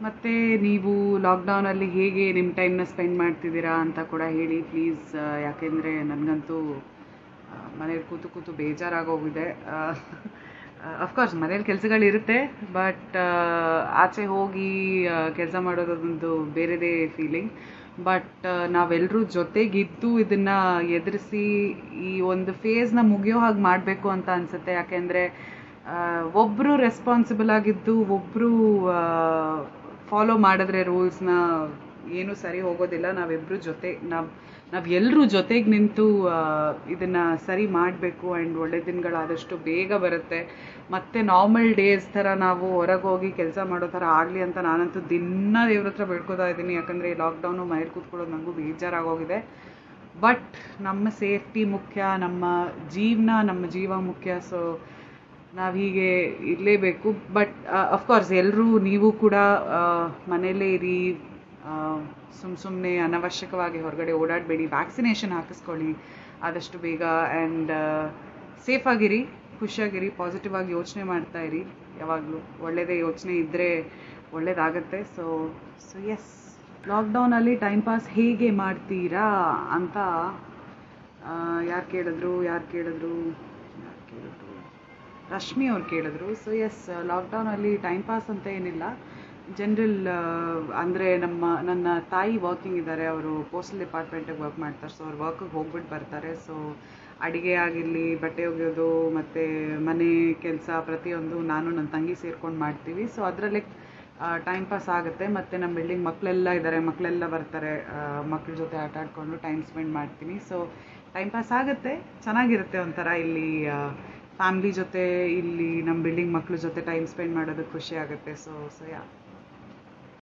ಮತ್ತು ನೀವು ಲಾಕ್ಡೌನಲ್ಲಿ ಹೇಗೆ ನಿಮ್ಮ ಟೈಮ್ನ ಸ್ಪೆಂಡ್ ಮಾಡ್ತಿದ್ದೀರಾ ಅಂತ ಕೂಡ ಹೇಳಿ ಪ್ಲೀಸ್ ಯಾಕೆಂದರೆ ನನಗಂತೂ ಮನೇಲಿ ಕೂತು ಕೂತು ಬೇಜಾರಾಗೋಗಿದೆ ಅಫ್ಕೋರ್ಸ್ ಮನೇಲಿ ಕೆಲಸಗಳಿರುತ್ತೆ ಬಟ್ ಆಚೆ ಹೋಗಿ ಕೆಲಸ ಮಾಡೋದೊಂದು ಬೇರೆದೇ ಫೀಲಿಂಗ್ ಬಟ್ ನಾವೆಲ್ಲರೂ ಜೊತೆಗಿದ್ದು ಇದನ್ನು ಎದುರಿಸಿ ಈ ಒಂದು ಫೇಸ್ನ ಮುಗಿಯೋ ಹಾಗೆ ಮಾಡಬೇಕು ಅಂತ ಅನಿಸುತ್ತೆ ಯಾಕೆಂದರೆ ಒಬ್ಬರು ರೆಸ್ಪಾನ್ಸಿಬಲ್ ಆಗಿದ್ದು ಒಬ್ಬರು ಫಾಲೋ ಮಾಡಿದ್ರೆ ರೂಲ್ಸ್ನ ಏನೂ ಸರಿ ಹೋಗೋದಿಲ್ಲ ನಾವಿಬ್ಬರು ಜೊತೆ ನಾವು ನಾವು ಎಲ್ಲರೂ ಜೊತೆಗೆ ನಿಂತು ಇದನ್ನು ಸರಿ ಮಾಡಬೇಕು ಆ್ಯಂಡ್ ಒಳ್ಳೆ ದಿನಗಳಾದಷ್ಟು ಬೇಗ ಬರುತ್ತೆ ಮತ್ತು ನಾರ್ಮಲ್ ಡೇಸ್ ಥರ ನಾವು ಹೊರಗೆ ಹೋಗಿ ಕೆಲಸ ಮಾಡೋ ಥರ ಆಗಲಿ ಅಂತ ನಾನಂತೂ ದಿನ ದೇವ್ರ ಹತ್ರ ಬೇಡ್ಕೋತಾ ಇದ್ದೀನಿ ಯಾಕಂದರೆ ಈ ಲಾಕ್ಡೌನು ಮನೇಲಿ ಕೂತ್ಕೊಳ್ಳೋದು ನನಗೂ ಬೇಜಾರಾಗೋಗಿದೆ ಬಟ್ ನಮ್ಮ ಸೇಫ್ಟಿ ಮುಖ್ಯ ನಮ್ಮ ಜೀವನ ನಮ್ಮ ಜೀವ ಮುಖ್ಯ ಸೊ ನಾವು ಹೀಗೆ ಇರಲೇಬೇಕು ಬಟ್ ಅಫ್ಕೋರ್ಸ್ ಎಲ್ಲರೂ ನೀವು ಕೂಡ ಮನೆಯಲ್ಲೇ ಇರಿ ಸುಮ್ಮ ಸುಮ್ಮನೆ ಅನವಶ್ಯಕವಾಗಿ ಹೊರಗಡೆ ಓಡಾಡಬೇಡಿ ವ್ಯಾಕ್ಸಿನೇಷನ್ ಹಾಕಿಸ್ಕೊಳ್ಳಿ ಆದಷ್ಟು ಬೇಗ ಆ್ಯಂಡ್ ಸೇಫಾಗಿರಿ ಖುಷಿಯಾಗಿರಿ ಪಾಸಿಟಿವ್ ಆಗಿ ಯೋಚನೆ ಮಾಡ್ತಾ ಇರಿ ಯಾವಾಗಲೂ ಒಳ್ಳೆಯದೇ ಯೋಚನೆ ಇದ್ದರೆ ಒಳ್ಳೇದಾಗತ್ತೆ ಸೊ ಸೊ ಎಸ್ ಲಾಕ್ಡೌನಲ್ಲಿ ಟೈಮ್ ಪಾಸ್ ಹೇಗೆ ಮಾಡ್ತೀರಾ ಅಂತ ಯಾರು ಕೇಳಿದ್ರು ಯಾರು ಕೇಳಿದ್ರು ಯಾರು ಕೇಳಿದ್ರು ರಶ್ಮಿ ಅವ್ರು ಕೇಳಿದ್ರು ಸೊ ಎಸ್ ಲಾಕ್ಡೌನಲ್ಲಿ ಟೈಮ್ ಪಾಸ್ ಅಂತ ಏನಿಲ್ಲ ಜನರಲ್ ಅಂದರೆ ನಮ್ಮ ನನ್ನ ತಾಯಿ ವರ್ಕಿಂಗ್ ಇದ್ದಾರೆ ಅವರು ಪೋಸ್ಟಲ್ ಡಿಪಾರ್ಟ್ಮೆಂಟಿಗೆ ವರ್ಕ್ ಮಾಡ್ತಾರೆ ಸೊ ಅವ್ರು ವರ್ಕಿಗೆ ಹೋಗ್ಬಿಟ್ಟು ಬರ್ತಾರೆ ಸೊ ಅಡುಗೆ ಆಗಿರಲಿ ಬಟ್ಟೆ ಒಗೆಯೋದು ಮತ್ತು ಮನೆ ಕೆಲಸ ಪ್ರತಿಯೊಂದು ನಾನು ನನ್ನ ತಂಗಿ ಸೇರ್ಕೊಂಡು ಮಾಡ್ತೀವಿ ಸೊ ಅದರಲ್ಲೇ ಟೈಮ್ ಪಾಸ್ ಆಗುತ್ತೆ ಮತ್ತು ನಮ್ಮ ಬಿಲ್ಡಿಂಗ್ ಮಕ್ಕಳೆಲ್ಲ ಇದ್ದಾರೆ ಮಕ್ಕಳೆಲ್ಲ ಬರ್ತಾರೆ ಮಕ್ಳ ಜೊತೆ ಆಟ ಆಡಿಕೊಂಡು ಟೈಮ್ ಸ್ಪೆಂಡ್ ಮಾಡ್ತೀನಿ ಸೊ ಟೈಮ್ ಪಾಸ್ ಆಗುತ್ತೆ ಚೆನ್ನಾಗಿರುತ್ತೆ ಒಂಥರ ಇಲ್ಲಿ ಫ್ಯಾಮ್ಲಿ ಜೊತೆ ಇಲ್ಲಿ ನಮ್ಮ ಬಿಲ್ಡಿಂಗ್ ಮಕ್ಳ ಜೊತೆ ಟೈಮ್ ಸ್ಪೆಂಡ್ ಮಾಡೋದಕ್ಕೆ ಖುಷಿ ಆಗುತ್ತೆ ಸೊ ಸೊ ಯಾ